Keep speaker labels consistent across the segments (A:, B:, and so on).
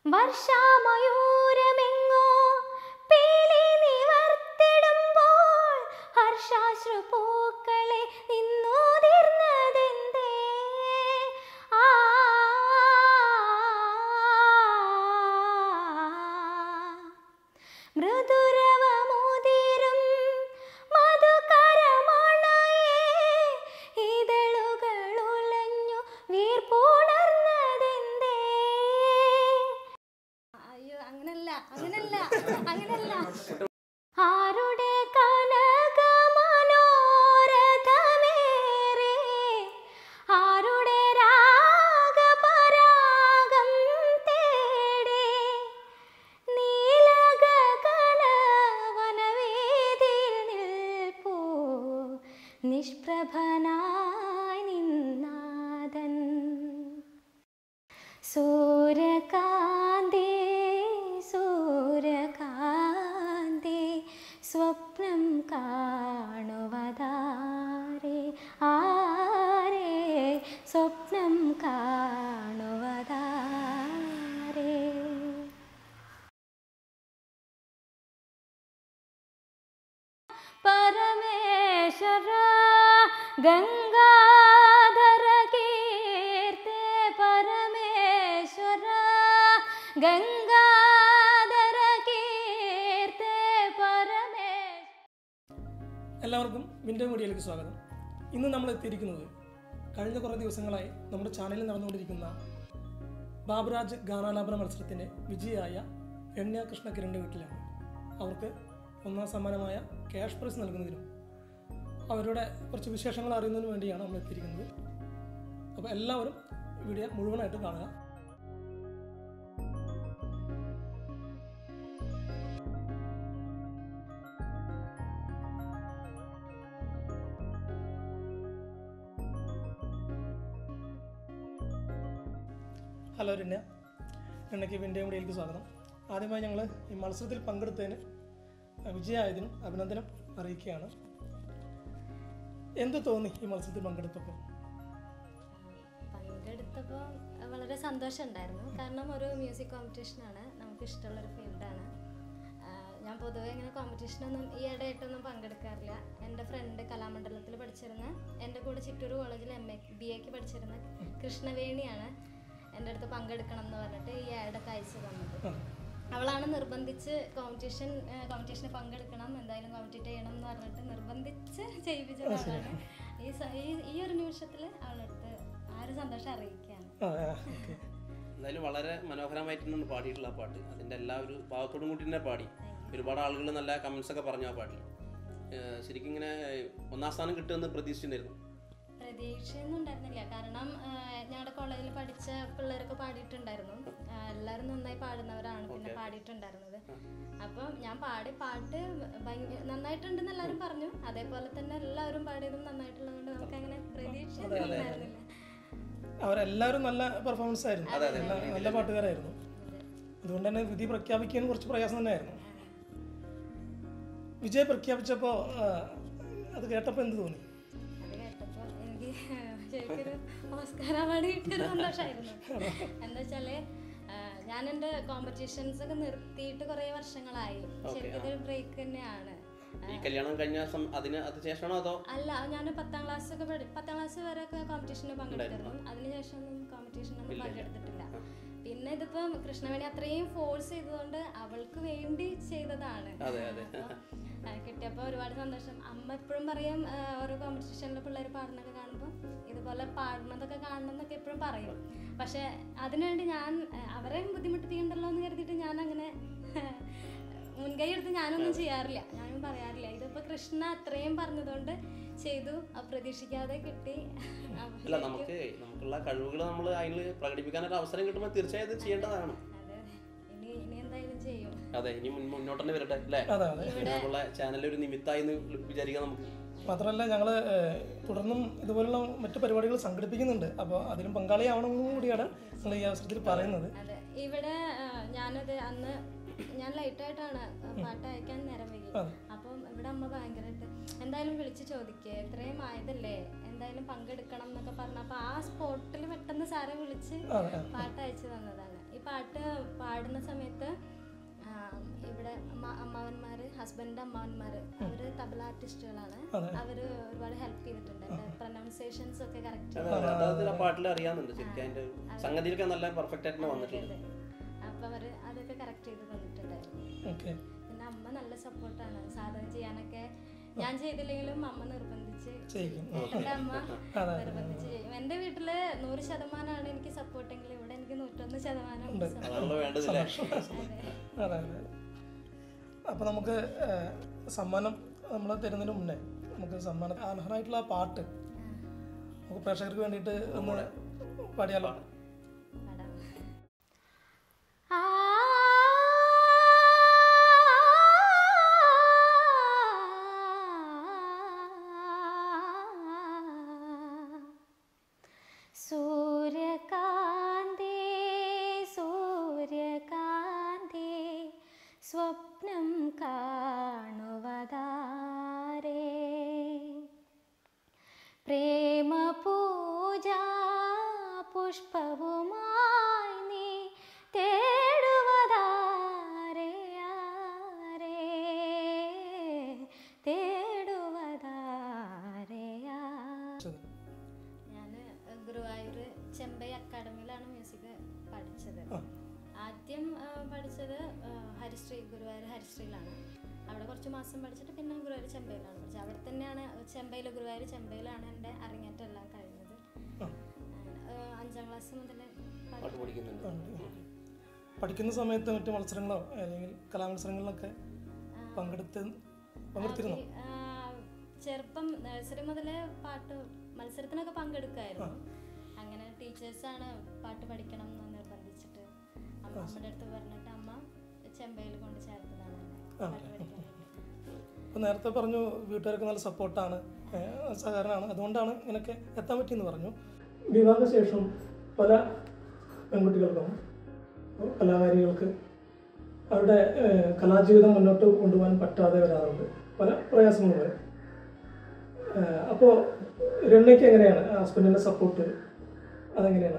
A: വർഷാമയൂരമെങ്ങോ പീലി നിവർത്തിടുമ്പോൾ ഹർഷാശ്രു പൂക്കളെ നിന്നൂതിർന്നതെന്തേ ആ മൃദുരവമുതിരും മധുകരമണയേ ഇതളുകൾ ഉലഞ്ഞു വീർപ്പുണർന്നതെന്തേ അയ്യോ അങ്ങനല്ല അങ്ങനല്ല അങ്ങനല്ല ആരുടെ കനക മനോരഥമേറെ ആരുടെ രാഗപരാഗം തേടി നീലഗഗനവനവേദിയിൽ നിൽപ്പൂ നിഷ്പ്രഭനായി നിന്നാദൻ സൂര്യകാന്തേ സൂര്യകാന്തേ സ്വപ്നം കാണുവതാരേ ആരേ സ്വപ്നം കാണുവതാരേ പരമേശ്വര ഗംഗാധര കീർത്തെ പരമേശ്വര ഗംഗാധര കീർത്തെ പരമേശ്വര
B: എല്ലാവർക്കും വിൻഡോ മീഡിയയിലേക്ക് സ്വാഗതം ഇന്ന് നമ്മൾ എത്തിയിരിക്കുന്നത് കഴിഞ്ഞ കുറേ ദിവസങ്ങളായി നമ്മുടെ ചാനലിൽ നടന്നുകൊണ്ടിരിക്കുന്ന ബാബുരാജ് ഗാനാലാപന മത്സരത്തിൻ്റെ വിജയിയായ രമ്യ കൃഷ്ണ കിരണിൻ്റെ വീട്ടിലാണ് അവർക്ക് ഒന്നാം സമ്മാനമായ ക്യാഷ് പ്രൈസ് നൽകുന്നതിനും അവരുടെ കുറച്ച് വിശേഷങ്ങൾ അറിയുന്നതിന് വേണ്ടിയാണ് നമ്മൾ എത്തിയിരിക്കുന്നത് അപ്പോൾ എല്ലാവരും വീഡിയോ മുഴുവനായിട്ട് കാണുക ഹലോ രണ്യ രണ്യക്ക് വിൻഡോ മീഡിയയിലേക്ക് സ്വാഗതം ആദ്യമായി ഞങ്ങൾ ഈ മത്സരത്തിൽ പങ്കെടുത്തതിന് വിജയമായതിനും അഭിനന്ദനം അറിയിക്കുകയാണ് എന്ത് തോന്നി ഈ മത്സരത്തിൽ പങ്കെടുത്തപ്പോൾ
A: പങ്കെടുത്തപ്പോൾ വളരെ സന്തോഷമുണ്ടായിരുന്നു കാരണം ഒരു മ്യൂസിക് കോമ്പറ്റീഷനാണ് നമുക്ക് ഇഷ്ടമുള്ളൊരു ഫീൽഡാണ് ഞാൻ പൊതുവേ ഇങ്ങനെ കോമ്പറ്റീഷനൊന്നും ഈ ഇടയായിട്ടൊന്നും പങ്കെടുക്കാറില്ല എൻ്റെ ഫ്രണ്ട് കലാമണ്ഡലത്തിൽ പഠിച്ചിരുന്ന എൻ്റെ കൂടെ ചിറ്റൂർ കോളേജിൽ എം എ ബി എക്ക് പഠിച്ചിരുന്ന കൃഷ്ണവേണിയാണ് എൻ്റെ അടുത്ത് പങ്കെടുക്കണം എന്ന് പറഞ്ഞിട്ട് ഈ ആഡൊക്കെ അയച്ചു തന്നത് അവളാണ് നിർബന്ധിച്ച് കോമ്പറ്റീഷൻ കോമ്പറ്റീഷന് പങ്കെടുക്കണം എന്തായാലും കോമ്പറ്റീറ്റ് ചെയ്യണം എന്ന് പറഞ്ഞിട്ട് നിർബന്ധിച്ച് ചെയ്യിപ്പിച്ചത് അവളാണ് ഈ സ- ഈ- ഈ ഒരു നിമിഷത്തിൽ അവളടുത്ത് ആ ഒരു സന്തോഷം അറിയിക്കുകയാണ്
B: ആ ഓക്കെ
C: എന്തായാലും വളരെ മനോഹരമായിട്ടാണ് പാടിയിട്ടുള്ള ആ പാട്ട് അതിൻ്റെ എല്ലാ ഒരു ഭാവത്തോടും കൂടി തന്നെ പാടി ഒരുപാട് ആളുകൾ നല്ല കമൻസ് ഒക്കെ പറഞ്ഞു ആ പാട്ടിൽ ഏഹ് ശരിക്കും ഇങ്ങനെ ഒന്നാം സ്ഥാനം കിട്ടുമെന്ന് പ്രതീക്ഷിച്ചിട്ടുണ്ടായിരുന്നു
A: പ്രതീക്ഷയൊന്നും ഉണ്ടായിരുന്നില്ല കാരണം ഞങ്ങളുടെ കോളേജിൽ പഠിച്ച പിള്ളേരൊക്കെ പാടിയിട്ടുണ്ടായിരുന്നു ആ, എല്ലാവരും നന്നായി പാടുന്നവരാണ് പിന്നെ പാടിയിട്ടുണ്ടായിരുന്നത് അപ്പം ഞാൻ പാടി പാട്ട് ഭയങ്കര നന്നായിട്ടുണ്ടെന്ന് എല്ലാവരും പറഞ്ഞു അതേപോലെ തന്നെ എല്ലാവരും പാടിയതും നന്നായിട്ടുള്ളതുകൊണ്ട് നമുക്ക് അങ്ങനെ പ്രതീക്ഷ ഉണ്ടായിരുന്നില്ല
B: അവരെല്ലാവരും നല്ല പെർഫോമൻസ് ആയിരുന്നു എല്ലാ- നല്ല പാട്ടുകാരായിരുന്നു അതുകൊണ്ട് തന്നെ വിധി പ്രഖ്യാപിക്കാൻ കുറച്ച് പ്രയാസം തന്നെയായിരുന്നു വിജയ് പ്രഖ്യാപിച്ചപ്പോൾ അത് കേട്ടപ്പോൾ എന്ത് തോന്നി
A: അത് കേട്ടപ്പോൾ എനിക്ക് ശരിക്കൊരു ഓസ്കാർ അവാർഡ് കിട്ടിയൊരു സന്തോഷമായിരുന്നു എന്താ വെച്ചാല് ആ, ഞാൻ എൻ്റെ കോമ്പറ്റീഷൻസ് ഒക്കെ നിർത്തിയിട്ട് കുറേ വർഷങ്ങളായി ശരിക്കും ഇതൊരു ബ്രേക്ക് തന്നെയാണ്
C: ഈ കല്യാണം കഴിഞ്ഞ സം- അതിന് അത് ശേഷമാണോ അതോ
A: അല്ല ഞാൻ പത്താം ക്ലാസ് ഒക്കെ പഠി പത്താം ക്ലാസ് വരെ ഒക്കെ കോമ്പറ്റീഷന് പങ്കെടുത്തിരുന്നു അതിനുശേഷം ഒന്നും കോമ്പറ്റീഷനൊന്നും പങ്കെടുത്തിട്ടില്ല പിന്നെ ഇതിപ്പം കൃഷ്ണവേണി അത്രയും ഫോഴ്സ് ചെയ്തതുകൊണ്ട് അവൾക്ക് വേണ്ടി ചെയ്തതാണ്
C: അതെ അതെ
A: ആ, കിട്ടിയപ്പോൾ ഒരുപാട് സന്തോഷം അമ്മ എപ്പോഴും പറയും ആ, ഓരോ കോമ്പറ്റീഷനിലെ പിള്ളേർ പാടുന്നതൊക്കെ കാണുമ്പോൾ ഇതുപോലെ പാടുന്നതൊക്കെ കാണണം എന്നൊക്കെ എപ്പോഴും പറയും പക്ഷെ അതിനുവേണ്ടി ഞാൻ ആ, അവരെ ബുദ്ധിമുട്ടിപ്പിക്കണ്ടല്ലോ എന്ന് കരുതിയിട്ട് ഞാൻ അങ്ങനെ മുൻകൈ എടുത്ത് ഞാനൊന്നും ചെയ്യാറില്ല ഞാനും പറയാറില്ല ഇതിപ്പോൾ കൃഷ്ണ അത്രയും പറഞ്ഞതുകൊണ്ട് ചെയ്തു പ്രതീക്ഷിക്കാതെ കിട്ടി അപ്പൊ
C: അല്ല നമുക്ക് നമുക്കുള്ള കഴിവുകൾ നമ്മൾ അതിൽ പ്രകടിപ്പിക്കാനൊരു അവസരം കിട്ടുമ്പോൾ തീർച്ചയായും ഇത് ചെയ്യേണ്ടതാണ്
A: അതെ ഇനി ഇനി എന്തായാലും ചെയ്യും
C: അതെ ഇനി മുൻ- മുന്നോട്ട് തന്നെ വരട്ടെ അല്ലേ
B: അതെ അതെ
C: പിന്നെ നമ്മളെ ചാനലിൽ ഒരു നിമിത്തമായി എന്ന് വിചാരിക്കാം നമുക്ക്
B: മാത്രമല്ല ഞങ്ങൾ തുടർന്നും ഇതുപോലുള്ള മറ്റു പരിപാടികൾ സംഘടിപ്പിക്കുന്നുണ്ട് അപ്പോൾ അതിലും പങ്കാളിയാവണമെന്നും കൂടിയാണ് ഞങ്ങൾ ഈ അവസരത്തിൽ പറയുന്നത്
A: അതെ ഇവിടെ ആ, ഞാനത് അന്ന് ഞാൻ ലൈറ്റായിട്ടാണ് പാട്ട് അയക്കാൻ നേരം വൈകി
B: അതെ.
A: അപ്പം ഇവിടെ അമ്മ ഭയങ്കരമായിട്ട് എന്തായാലും വിളിച്ച് ചോദിക്കേ എത്രയും ആയതല്ലേ എന്തായാലും പങ്കെടുക്കണം എന്നൊക്കെ പറഞ്ഞു അപ്പൊ ആ സ്പോട്ടിൽ പെട്ടെന്ന് സാറെ വിളിച്ച്
B: അതെ
A: പാട്ട് അയച്ചു തന്നതാണ് ഈ പാട്ട് പാടുന്ന സമയത്ത് ആ, ഇവിടെ അമ്മ അമ്മാവന്മാർ ഹസ്ബൻഡ് അമ്മാവന്മാർ അവർ തബല ആർട്ടിസ്റ്റുകളാണ്
B: അതെ.
A: അവർ ഒരുപാട് ഹെൽപ്പ് ചെയ്തിട്ടുണ്ട് എൻ്റെ പ്രൊനൗൺസിയേഷൻസ് ഒക്കെ കറക്റ്റ്
C: അതെ, അതായത് ആ പാട്ടിൽ അറിയാന്നുണ്ട് ശരിക്കും അതിന്റെ സംഗതിയിലൊക്കെ നല്ല പെർഫെക്റ്റ് ആയിട്ട് വന്നിട്ടുണ്ട്
A: അപ്പം അവർ അതൊക്കെ കറക്റ്റ് ചെയ്ത് തന്നിട്ടുണ്ടായിരുന്നു
B: ഓക്കെ
A: പിന്നെ അമ്മ നല്ല സപ്പോർട്ടാണ് സാധന ചെയ്യാനൊക്കെ ഞാൻ ചെയ്തില്ലെങ്കിലും അമ്മ നിർബന്ധിച്ച്
B: ചെയ്യിക്കും
A: ഏട്ടൻ്റെ അമ്മ
B: അതെ.
A: നിർബന്ധിച്ച് ചെയ്യും എൻ്റെ വീട്ടില് നൂറ് ശതമാനമാണ് എനിക്ക് സപ്പോർട്ടെങ്കിൽ ഇവിടെ എനിക്ക് നൂറ്റൊന്ന് ശതമാനം support.
C: അതാണല്ലോ വേണ്ടതില്ലേ
A: അതെ.
B: അതെ അതെ അപ്പോൾ നമുക്ക് ഏഹ്, സമ്മാനം നമ്മൾ തരുന്നതിന് മുന്നേ നമുക്ക് സമ്മാനം അർഹനായിട്ടുള്ള ആ പാട്ട് നമുക്ക് പ്രേക്ഷകർക്ക് വേണ്ടിയിട്ട് ഒന്ന് പാടിയാലോ
A: പാടാം.
D: ആ സൂര്യകാന്തേ സൂര്യകാന്തേ സ്വപ്നം കാണുവതാരേ പ്രേമപൂജാ പുഷ്പവുമായി നീ തേടുവതാരേ ആരേ തേടുവതാരേ ആ
A: ഞാൻ ഗുരുവായൂർ ചെമ്പൈ അക്കാഡമിയിലാണ് മ്യൂസിക് പഠിച്ചത്
B: ആ.
A: ആദ്യം ആ, പഠിച്ചത് ആ, ഹരിശ്രീ ഗുരുവായൂർ ഹരിശ്രീയിലാണ് അവിടെ കുറച്ച് മാസം പഠിച്ചിട്ട് പിന്നെ ഗുരുവായൂർ ചെമ്പൈയിലാണ് പഠിച്ചത് അവിടെ തന്നെയാണ് ചെമ്പൈയിൽ ഗുരുവായൂർ ചെമ്പൈയിലാണ് എൻ്റെ അരങ്ങേറ്റം എല്ലാം കഴിഞ്ഞത്
B: ആ.
A: ആ, അഞ്ചാം ക്ലാസ് മുതൽ
C: പാട്ട് പഠിക്കുന്നുണ്ട്
B: പഠിക്കുന്ന സമയത്ത് മറ്റു മത്സരങ്ങളോ അല്ലെങ്കിൽ കലാമത്സരങ്ങളിലൊക്കെ പങ്കെടുത്ത് പങ്കെടുത്തിരുന്നോ
A: ചെറുപ്പം നഴ്സറി മുതൽ പാട്ട് മത്സരത്തിനൊക്കെ പങ്കെടുക്കുമായിരുന്നു അങ്ങനെ ടീച്ചേഴ്സാണ് പാട്ട് പഠിക്കണം എന്ന് നിർബന്ധിച്ചിട്ട് അമ്മ അമ്മയുടെ അടുത്ത് പറഞ്ഞിട്ട് അമ്മ ചെമ്പയിൽ കൊണ്ട് ചേർത്തതാണ് എന്നെ പാട്ട് പഠിക്കാൻ വേണ്ടി
B: അപ്പോൾ നേരത്തെ പറഞ്ഞു വീട്ടുകാർക്ക് നല്ല സപ്പോർട്ടാണ് സഹകരണമാണ് അതുകൊണ്ടാണ് ഇങ്ങനെയൊക്കെ എത്താൻ പറ്റിയെന്ന് പറഞ്ഞു വിവാഹശേഷം പല പെൺകുട്ടികൾക്കും കലാകാരികൾക്ക് അവരുടെ ഏഹ്, കലാജീവിതം മുന്നോട്ട് കൊണ്ടുപോകാൻ പറ്റാതെ വരാറുണ്ട് പല പ്രയാസങ്ങളും വരും അപ്പോൾ രണ്ണയ്ക്ക് എങ്ങനെയാണ് ഹസ്ബൻഡിൻ്റെ സപ്പോർട്ട് അതെങ്ങനെയാണ്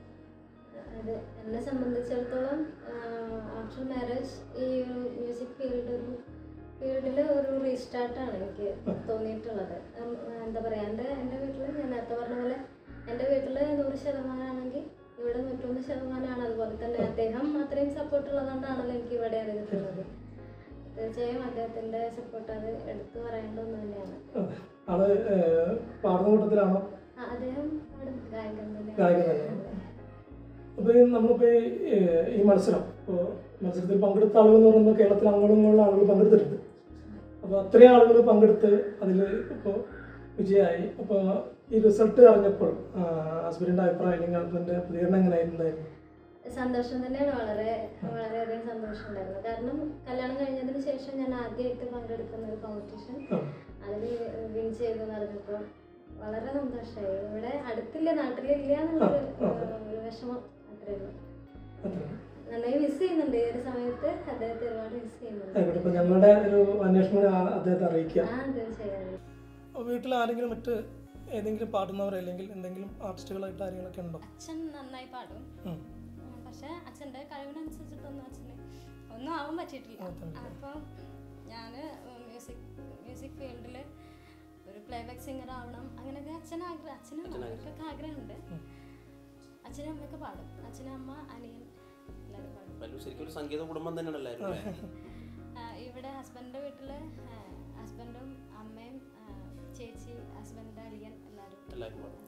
A: അത് എന്നെ സംബന്ധിച്ചിടത്തോളം ആഫ്റ്റർ മാരേജ് ഈ ഒരു മ്യൂസിക് ഫീൽഡ് ഒരു ഫീൽഡിൽ ഒരു റീസ്റ്റാർട്ടാണ് എനിക്ക് തോന്നിയിട്ടുള്ളത് ഉം, എന്താ പറയുക എൻ്റെ എൻ്റെ വീട്ടിൽ ഞാൻ നേരത്തെ പറഞ്ഞ പോലെ എൻ്റെ വീട്ടിൽ നൂറ് ശതമാനമാണെങ്കിൽ ഇവിടെ നൂറ്റൊന്ന് ശതമാനമാണ് അതുപോലെ തന്നെ അദ്ദേഹം അത്രയും സപ്പോർട്ട് ഉള്ളതുകൊണ്ടാണല്ലോ എനിക്ക് ഇവിടെ അത് കിട്ടുന്നത് തീർച്ചയായും അദ്ദേഹത്തിൻ്റെ സപ്പോർട്ട് അത് എടുത്തു പറയേണ്ട ഒന്ന് തന്നെയാണ്
B: ആള് ഏഹ്, പാടുന്ന കൂട്ടത്തിലാണോ
A: ആ, അദ്ദേഹം പാടും ഗായകൻ തന്നെയാണ്
B: ഗായകൻ തന്നെയാണ് അപ്പോൾ ഈ നമ്മളിപ്പോൾ ഈ ഏഹ്, ഈ മത്സരം ഇപ്പോൾ മത്സരത്തിൽ പങ്കെടുത്ത ആളുകൾ എന്ന് പറയുമ്പോൾ കേരളത്തിൽ അങ്ങോളം ഇങ്ങോളം ആളുകൾ പങ്കെടുത്തിട്ടുണ്ട് അപ്പോൾ അത്രയും ആളുകൾ പങ്കെടുത്ത് അതിൽ ഇപ്പോൾ വിജയമായി അപ്പോൾ ഈ റിസൾട്ട് അറിഞ്ഞപ്പോൾ ഹസ്ബൻഡിൻ്റെ അഭിപ്രായം അല്ലെങ്കിൽ ഹസ്ബൻഡിൻ്റെ പ്രതികരണം എങ്ങനെയായിരുന്നായിരുന്നു
A: സന്തോഷം തന്നെയാണ് വളരെ വളരെയധികം സന്തോഷം ഉണ്ടായിരുന്നു കാരണം കല്യാണം കഴിഞ്ഞതിന് ശേഷം ഞാൻ ആദ്യമായിട്ട് പങ്കെടുക്കുന്ന ഒരു കോമ്പറ്റീഷൻ
B: ആ
A: അതിൽ വിൻ ചെയ്തു എന്ന് പറഞ്ഞപ്പോൾ വളരെ സന്തോഷമായി ഇവിടെ അടുത്തില്ല നാട്ടിലില്ല എന്നുള്ളൊരു ഏഹ്, ഒരു വിഷമം അത്രേ ഉള്ളൂ
B: അത്രയാണ്
A: നന്നായി മിസ് ചെയ്യുന്നുണ്ട് ഈ ഒരു സമയത്ത് അദ്ദേഹത്തെ ഒരുപാട് മിസ് ചെയ്യുന്നുണ്ട്
B: ആയിക്കോട്ടെ ഇപ്പോൾ ഞങ്ങളുടെ ഒരു അന്വേഷണം കൂടി ആ- അദ്ദേഹത്തെ അറിയിക്കുക
A: ആ തീർച്ചയായും
B: അപ്പോൾ വീട്ടിൽ ആരെങ്കിലും മറ്റ് ഏതെങ്കിലും പാടുന്നവർ അല്ലെങ്കിൽ എന്തെങ്കിലും ആർട്ടിസ്റ്റുകളായിട്ട് ആരെങ്കിലുമൊക്കെ ഉണ്ടോ
A: അച്ഛൻ നന്നായി പാടും
B: ഉം.
A: ഉം, പക്ഷെ അച്ഛൻ്റെ കഴിവിനനുസരിച്ചിട്ടൊന്നും അച്ഛന് ഒന്നും ആവാൻ പറ്റിയിട്ടില്ല അപ്പം ഞാൻ മ്യൂസിക് മ്യൂസിക് ഫീൽഡിൽ ഒരു പ്ലേബാക്ക് സിംഗർ ആവണം അങ്ങനെയൊക്കെ അച്ഛൻ ആഗ്രഹം അച്ഛനും അവർക്കൊക്കെ ആഗ്രഹമുണ്ട് അച്ഛനും അമ്മയൊക്കെ പാടും അച്ഛനും അമ്മ അനിയൻ എല്ലാവരും പാടും
C: വലിയ ശരിക്കും ഒരു സംഗീത കുടുംബം തന്നെയാണ് എല്ലാവരും അല്ലേ?
A: ആ, ഇവിടെ ഹസ്ബൻഡിൻ്റെ വീട്ടിൽ ഹസ്ബൻഡും അമ്മയും ആ, ചേച്ചി ഹസ്ബൻഡിൻ്റെ അളിയൻ എല്ലാവരും
C: എല്ലാവരും പാടും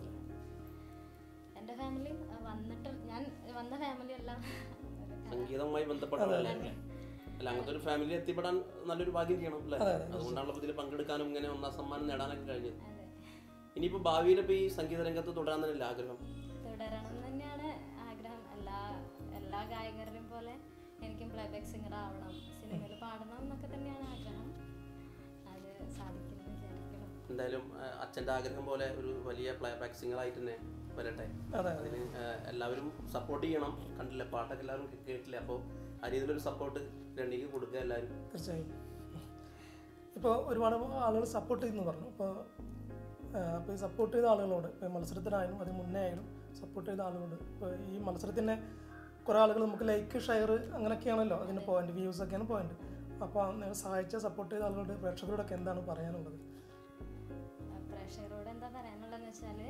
A: എൻ്റെ ഫാമിലി വന്നിട്ട് ഞാൻ വന്ന ഫാമിലി എല്ലാം ഒരു കല-
C: സംഗീതവുമായി ബന്ധപ്പെട്ടതല്ലേ അല്ല അങ്ങനത്തെ ഒരു ഫാമിലി എത്തിപ്പെടാൻ നല്ലൊരു ഭാഗ്യം ചെയ്യണം അല്ലേ അതുകൊണ്ടാണല്ലോ ഇതിൽ പങ്കെടുക്കാനും ഇങ്ങനെ ഒന്നാം സമ്മാനം നേടാനൊക്കെ കഴിഞ്ഞത്
A: അതെ
C: ഇനിയിപ്പോൾ ഭാവിയിൽ ഇപ്പോൾ ഈ സംഗീത രംഗത്ത് തുടരാൻ തന്നെ ആഗ്രഹം
A: തുടരണം എന്ന് തന്നെയാണ് ആഗ്രഹം എല്ലാ എല്ലാ ഗായകരുടെയും പോലെ എനിക്കും പ്ലേബാക്ക് സിംഗർ ആവണം സിനിമയിൽ പാടണം എന്നൊക്കെ തന്നെയാണ് ആഗ്രഹം അത് സാധിക്കുമെന്ന് വിചാരിക്കണം
C: എന്തായാലും അച്ഛൻ്റെ ആഗ്രഹം പോലെ ഒരു വലിയ പ്ലേ ബാക്ക് സിംഗറായിട്ട് തന്നെ വരട്ടെ
B: അതെ
C: അതിന് ആ, എല്ലാവരും സപ്പോർട്ട് ചെയ്യണം കണ്ടില്ല പാട്ടൊക്കെ എല്ലാവരും കേട്ടില്ല അപ്പോൾ ആ രീതിയിലൊരു സപ്പോർട്ട് രണ്ടിക്ക് കൊടുക്കുക എല്ലാവരും
B: തീർച്ചയായും ഇപ്പോൾ ഒരുപാട് ആളുകൾ സപ്പോർട്ട് ചെയ്യുന്നു പറഞ്ഞു അപ്പോൾ അപ്പോൾ ഈ സപ്പോർട്ട് ചെയ്ത ആളുകളോട് ഇപ്പോൾ മത്സരത്തിനായാലും അതിന് മുന്നേ ആയാലും സപ്പോർട്ട് ചെയ്ത ആളുകളോട് ഇപ്പോൾ ഈ മത്സരത്തിനെ കുറേ ആളുകൾ നമുക്ക് ലൈക്ക് ഷെയർ അങ്ങനെയൊക്കെയാണല്ലോ അതിന് പോയിന്റ് വ്യൂസ് ഒക്കെയാണ് പോയിന്റ് അപ്പോൾ നിങ്ങൾ സഹായിച്ച സപ്പോർട്ട് ചെയ്ത ആളുകളുടെ പ്രേക്ഷകരോടൊക്കെ എന്താണ് പറയാനുള്ളത്
A: പ്രേക്ഷകരോട് എന്താ പറയാനുള്ളതെന്ന് വെച്ചാൽ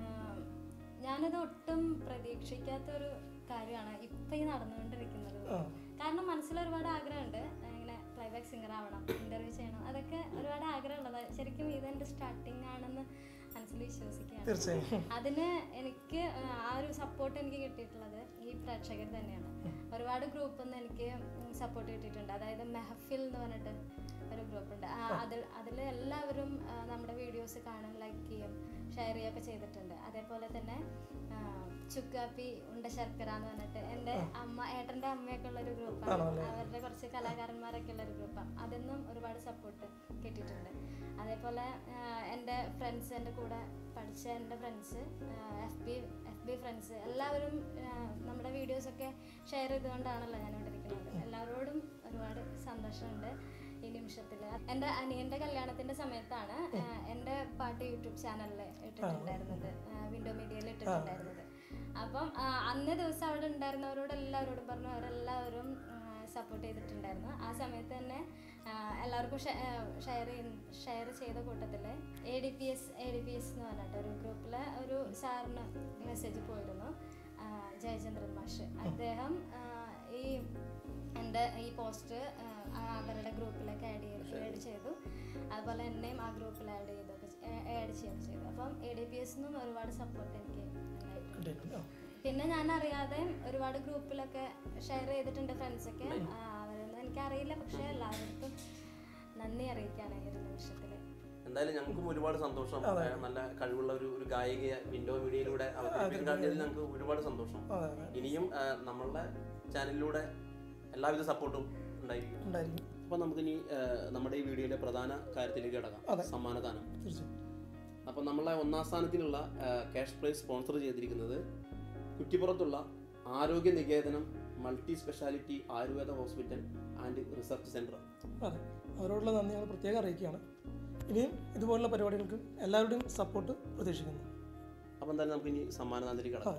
A: ഞാനത് ഒട്ടും പ്രതീക്ഷിക്കാത്തൊരു കാര്യമാണ് ഇപ്പം ഈ നടന്നുകൊണ്ടിരിക്കുന്നത്
B: ആ
A: കാരണം മനസ്സിൽ ഒരുപാട് ആഗ്രഹമുണ്ട് ഇങ്ങനെ പ്ലേബാക്ക് സിംഗർ ആവണം ഇന്റർവ്യൂ ചെയ്യണം അതൊക്കെ ഒരുപാട് ആഗ്രഹമുള്ളത് ശരിക്കും ഇതെൻ്റെ സ്റ്റാർട്ടിങ് ആണെന്ന് മനസ്സിൽ വിശ്വസിക്കുകയാണ്
B: തീർച്ചയായും
A: അതിന് എനിക്ക് ആ ഒരു സപ്പോർട്ട് എനിക്ക് കിട്ടിയിട്ടുള്ളത് ഈ പ്രേക്ഷകർ തന്നെയാണ് ഒരുപാട് ഗ്രൂപ്പിൽ നിന്ന് എനിക്ക് സപ്പോർട്ട് കിട്ടിയിട്ടുണ്ട് അതായത് മെഹഫിൽ എന്ന് പറഞ്ഞിട്ട് ഒരു ഗ്രൂപ്പ് ഉണ്ട് ആ, അതിൽ അതിൽ എല്ലാവരും ആ, നമ്മുടെ വീഡിയോസ് കാണും ലൈക്ക് ചെയ്യും ഷെയർ ചെയ്യുകയൊക്കെ ചെയ്തിട്ടുണ്ട് അതേപോലെ തന്നെ ആ, ചുക്കാപ്പി ഉണ്ട ശർക്കര എന്ന് പറഞ്ഞിട്ട് എൻ്റെ അമ്മ ഏട്ടൻ്റെ അമ്മയൊക്കെ ഉള്ള ഒരു ഗ്രൂപ്പാണ്
B: ആണല്ലേ?
A: അവരുടെ കുറച്ച് കലാകാരന്മാരൊക്കെ ഉള്ള ഒരു ഗ്രൂപ്പാണ് അതിന്നും ഒരുപാട് സപ്പോർട്ട് കിട്ടിയിട്ടുണ്ട് അതേപോലെ ആഹ് എൻ്റെ ഫ്രണ്ട്സ് എൻ്റെ കൂടെ പഠിച്ച എൻ്റെ ഫ്രണ്ട്സ് എഫ് ബി എഫ് ബി ഫ്രണ്ട്സ് എല്ലാവരും ആഹ് നമ്മുടെ വീഡിയോസൊക്കെ ഷെയർ ചെയ്തുകൊണ്ടാണല്ലോ ഞാൻ ഇവിടെ ഇരിക്കുന്നത് എല്ലാവരോടും ഒരുപാട് സന്തോഷമുണ്ട് ഈ നിമിഷത്തിൽ എൻ്റെ അനിയൻ്റെ കല്യാണത്തിൻ്റെ സമയത്താണ് ആഹ് എൻ്റെ പാട്ട് യൂട്യൂബ് ചാനലിൽ ഇട്ടിട്ടുണ്ടായിരുന്നത് വിൻഡോ മീഡിയയിൽ ഇട്ടിട്ടുണ്ടായിരുന്നത് അപ്പം ആഹ് അന്നേ ദിവസം അവിടെ ഉണ്ടായിരുന്നവരോട് എല്ലാവരോടും പറഞ്ഞു അവരെല്ലാവരും സപ്പോർട്ട് ചെയ്തിട്ടുണ്ടായിരുന്നു ആ സമയത്ത് തന്നെ ആ, എല്ലാവർക്കും ഷെയർ ഷെയർ ചെയ്ത കൂട്ടത്തിൽ A D P S A D P S എന്ന് പറഞ്ഞിട്ട് ഒരു ഗ്രൂപ്പിൽ ഒരു സാറിന് മെസ്സേജ് പോയിരുന്നു ആ, ജയചന്ദ്രൻ മാഷ് അദ്ദേഹം ആ, ഈ എൻ്റെ ഈ പോസ്റ്റ് അവരുടെ ഗ്രൂപ്പിലേക്ക് ആഡ് ചെയ്ത് ആഡ് ചെയ്തു അതുപോലെ എന്നെയും ആ ഗ്രൂപ്പിൽ ആഡ് ചെയ്തൊക്കെ ആഡ് ചെയ്യുകയൊക്കെ ചെയ്തു അപ്പം എ ഡി പി എസ് നിന്നും ഒരുപാട് സപ്പോർട്ട് എനിക്ക് ഉണ്ടായിട്ടുണ്ട്
B: കിട്ടിയിട്ടുണ്ട് ആ.
A: പിന്നെ ഞാൻ അറിയാതെ ഒരുപാട് ഗ്രൂപ്പിലൊക്കെ ഷെയർ ചെയ്തിട്ടുണ്ട് ഫ്രണ്ട്സൊക്കെ അവരൊന്നും എനിക്കറിയില്ല പക്ഷെ എല്ലാവർക്കും നന്ദി അറിയിക്കുകയാണ് ഈ ഒരു നിമിഷത്തിൽ
C: എന്തായാലും ഞങ്ങൾക്കും ഒരുപാട് സന്തോഷം ഏഹ് നല്ല കഴിവുള്ള ഒരു ഒരു ഗായികയെ വിൻഡോ മീഡിയയിലൂടെ അവതരിപ്പിക്കാൻ കഴിഞ്ഞതിൽ ഞങ്ങൾക്ക് ഒരുപാട് സന്തോഷം
B: അതെ അതെ
C: ഇനിയും ഏഹ് നമ്മളുടെ ചാനലിലൂടെ എല്ലാവിധ സപ്പോർട്ടും ഉണ്ടായിരിക്കും
B: ഉണ്ടായിരിക്കും
C: അപ്പോൾ നമുക്കിനി ഏഹ് നമ്മുടെ ഈ വീഡിയോയിലെ പ്രധാന കാര്യത്തിലേക്ക് കിടക്കാം
B: അതെ.
C: സമ്മാനദാനം
B: തീർച്ചയായും
C: അപ്പോൾ നമ്മളെ ഒന്നാം സ്ഥാനത്തിനുള്ള ക്യാഷ് പ്രൈസ് സ്പോൺസർ ചെയ്തിരിക്കുന്നത് കുറ്റിപ്പുറത്തുള്ള Arogya Niketanam multi speciality Ayurveda hospital and research centre
B: അതെ അവരോടുള്ള നന്ദി ഞങ്ങൾ പ്രത്യേകം അറിയിക്കുകയാണ് ഇനിയും ഇതുപോലുള്ള പരിപാടികൾക്ക് എല്ലാവരുടെയും സപ്പോർട്ട് പ്രതീക്ഷിക്കുന്നു
C: അപ്പോൾ എന്തായാലും നമുക്കിനി സമ്മാനദാനത്തിലേക്ക് കിടക്കാം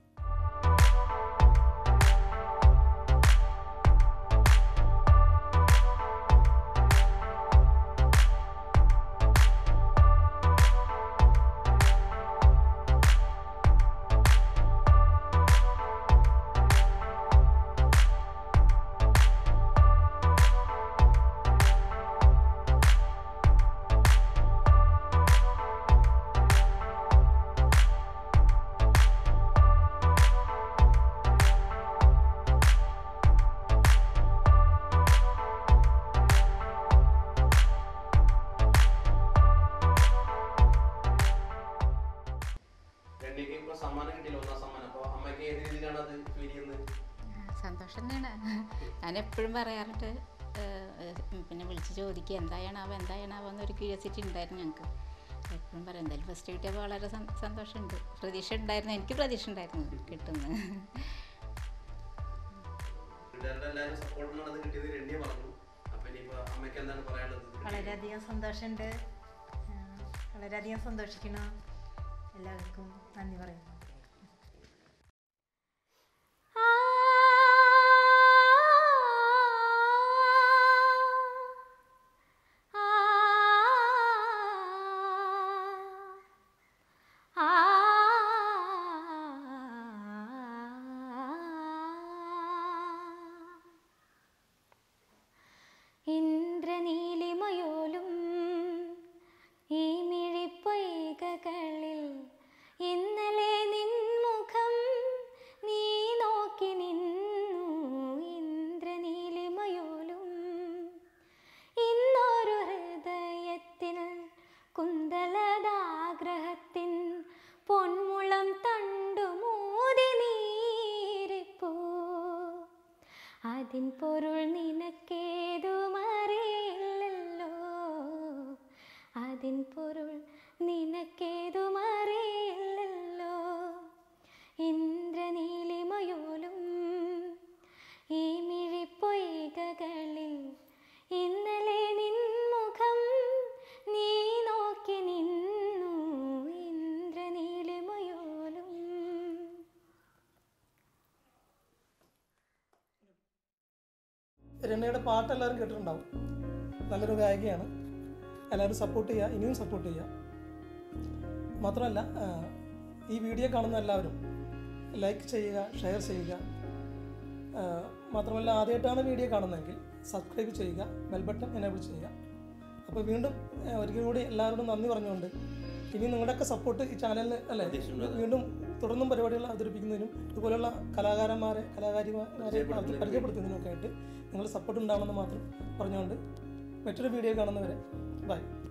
B: അതെ
C: രണ്ടിക്ക് ഇപ്പോൾ സമ്മാനം കിട്ടിയില്ല ഒന്നാം സമ്മാനം അപ്പോൾ അമ്മയ്ക്ക് ഏത് രീതിയിലാണ് അത് ഫീൽ ചെയ്യുന്നത്
E: സന്തോഷം തന്നെയാണ് ഞാൻ എപ്പോഴും പറയാറുണ്ട് ഏഹ്, പിന്നെ വിളിച്ച് ചോദിക്കുക എന്തായാണാവോ എന്തായാണാവോ എന്നൊരു ക്യൂരിയോസിറ്റി ഉണ്ടായിരുന്നു ഞങ്ങൾക്ക് എപ്പോഴും പറയാം എന്തായാലും ഫസ്റ്റ് കിട്ടിയപ്പോൾ വളരെ സം- സന്തോഷമുണ്ട് പ്രതീക്ഷ ഉണ്ടായിരുന്നു എനിക്ക് പ്രതീക്ഷ ഉണ്ടായിരുന്നു കിട്ടുന്നു
C: വീട്ടുകാരുടെ എല്ലാവരും സപ്പോർട്ടിനാണ് അത് കിട്ടിയത് രണ്ടിയെ പറഞ്ഞു അപ്പോൾ ഇനിയിപ്പോൾ അമ്മയ്ക്ക് എന്താണ് പറയാനുള്ളത്
F: വളരെയധികം സന്തോഷമുണ്ട് ആ, വളരെയധികം സന്തോഷിക്കണം എല്ലാവർക്കും നന്ദി പറയുന്നു
D: ആ ആ ആ ഇന്ദ്രനീലിമയോലും ഈ മിഴിപ്പൊയ്കകളിൽ ഇന്നലെ നിൻമുഖം നീ നോക്കി നിന്നു ഇന്ദ്രനീലിമയോലും ഇന്നൊരു ഹൃദയത്തിൽ കുന്തലതാഗ്രഹത്തിൻ പൊന്മുളം തണ്ടുമൂതി നീരിപ്പോ അതിൻ പൊരുൾ നിനക്കേതുമറിയില്ലല്ലോ അതിൻ പൊരുൾ നിനക്കേതുമറിയില്ലല്ലോ ഇന്ദ്രനീലിമയോലും ഈ മിഴിപ്പൊയ്കകളിൽ ഇന്നലെ നിൻമുഖം നീ നോക്കി നിന്നു ഇന്ദ്രനീലിമയോലും
B: രമ്യയുടെ പാട്ട് എല്ലാവരും കേട്ടിട്ടുണ്ടാവും നല്ലൊരു ഗായികയാണ് എല്ലാവരും സപ്പോർട്ട് ചെയ്യുക ഇനിയും സപ്പോർട്ട് ചെയ്യുക മാത്രമല്ല ആ, ഈ വീഡിയോ കാണുന്ന എല്ലാവരും ലൈക്ക് ചെയ്യുക ഷെയർ ചെയ്യുക ആ, മാത്രമല്ല ആദ്യമായിട്ടാണ് വീഡിയോ കാണുന്നതെങ്കിൽ സബ്സ്ക്രൈബ് ചെയ്യുക ബെൽ ബട്ടൺ എനേബിൾ ചെയ്യുക അപ്പോൾ വീണ്ടും ആ, ഒരിക്കൽ കൂടി എല്ലാവരോടും നന്ദി പറഞ്ഞുകൊണ്ട് ഇനി നിങ്ങളുടെയൊക്കെ സപ്പോർട്ട് ഈ ചാനലിന് അല്ലേ വീണ്ടും തുടർന്നും പരിപാടികൾ അവതരിപ്പിക്കുന്നതിനും ഇതുപോലുള്ള കലാകാരന്മാരെ കലാകാരിമാരെ പരിചയപ്പെടുത്തുന്നതിനും ഒക്കെ ആയിട്ട് നിങ്ങളുടെ സപ്പോർട്ട് ഉണ്ടാവണമെന്ന് മാത്രം പറഞ്ഞുകൊണ്ട് മറ്റൊരു വീഡിയോ കാണുന്നവരെ ബൈ